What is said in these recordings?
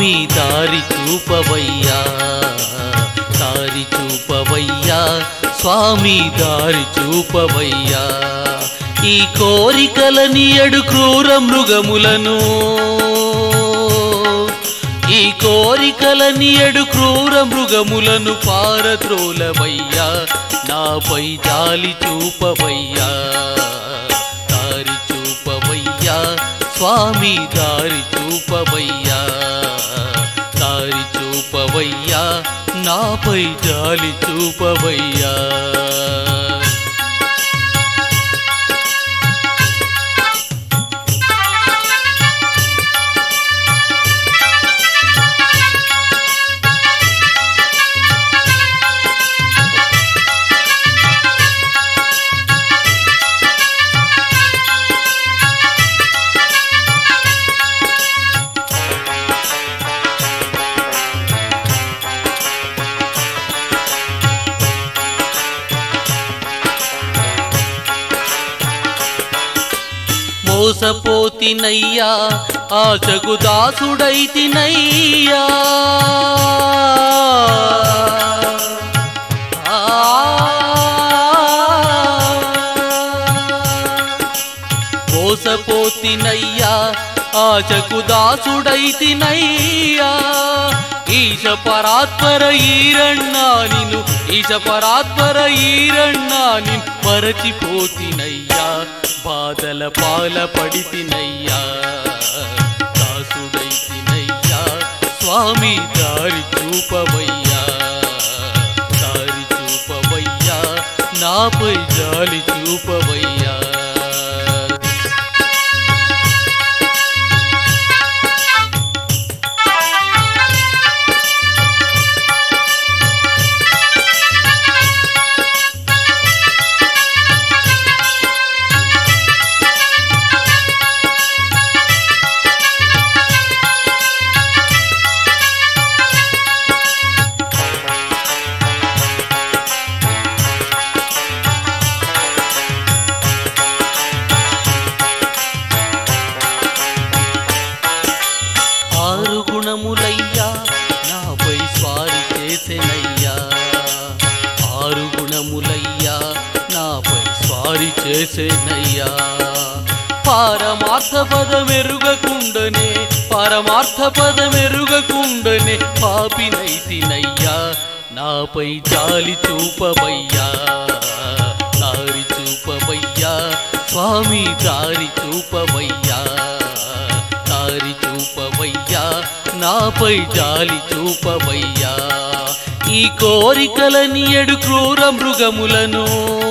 స్వామి దారి చూపవయ్యా దారి చూపవయ్యా స్వామి దారి చూపవయ్యా ఈ కోరికలని ఎడు క్రూర మృగములను ఈ కోరికలని ఎడు క్రూర మృగములను పారద్రోలవయ్యా నాపై జాలి చూపవయ్యా దారి చూపవయ్యా స్వామి దారి చూపవయ్యా దారి చూపవయ్యా నాపై జాలి చూపవయ్యా మోసపోతినయ్యా ఆశకు దాసుడైతినయ్యా ఆ. మోసపోతినయ్యా ఆశకు దాసుడైతినయ్యా ఈశ పరాత్పర ఈరన్నా నిన్ను ఈశ పరాత్పర ఈరన్నా నిన్ను మరచిపోతినయ్యా బాధల పాల పడితినయ్యా దాసుడైతినయ్యా స్వామి దారి చూపవయ్యా దారి చూపవయ్యా నాపై జాలి చూపవయ్యా ఆరు గుణములయ్యా నాపై స్వారి చేసెనయ్యా ఆరు గుణములయ్యా నాపై స్వారి చేసెనయ్యా పారమార్థ పదమెరుగకుండనే పరమార్థ పదమెరుగకుండనే పాపినైతినయ్యా నాపై జాలి చూపవయ్యా దారి చూపవయ్యా స్వామి దారి చూపవయ్యా దారి చూపవయ్యా నాపై జాలి చూపవయ్యా ఈ కోరికలని ఎడు క్రూర మృగములను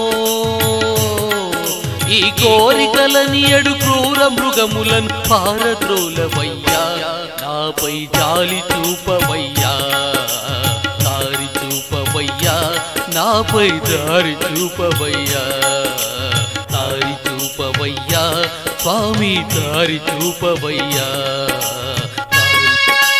ఈ కోరికలని ఎడు క్రూర మృగములను పారద్రోలవయ్యా నాపై జాలి చూపవయ్యా దారి చూపవయ్యా నాపై దారి చూపవయ్యా దారి చూపవయ్యా స్వామి దారి చూపవయ్యా దారి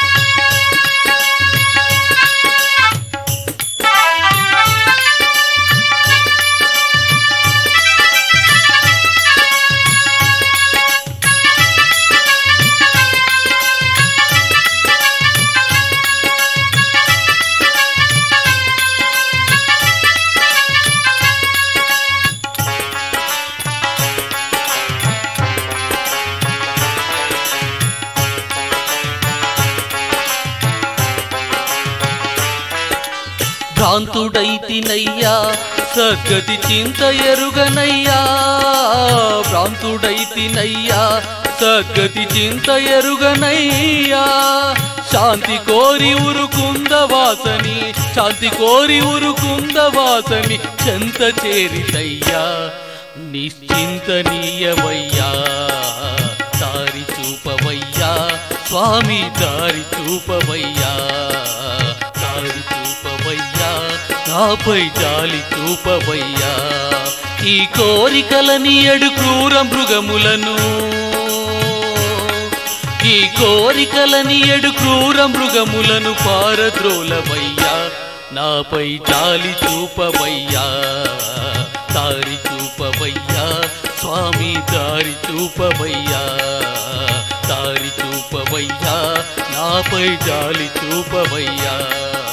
భ్రాంతుడైతినయ్యా సద్గతి చింత ఎరుగనయ్యా భ్రాంతుడైతినయ్యా సద్గతి చింత ఎరుగనయ్యా శాంతి కోరి ఉరుకుంద వాసని శాంతి కోరి ఉరుకుంద వాసని చెంత చేరితయ్యా నిశ్చింతనీయవయ్యా దారి చూపవయ్యా స్వామి దారి చూపవయ్యా దారి చూపవయ్యా నాపై జాలి చూపవయ్యా ఈ కోరికలని ఎడు క్రూర మృగములను ఈ కోరికలని ఎడు క్రూర మృగములను పారద్రోలవయ్యా నాపై జాలి చూపవయ్యా దారి చూపవయ్యా స్వామి దారి చూపవయ్యా దారి చూపవయ్యా నా నాపై జాలి చూపవయ్యా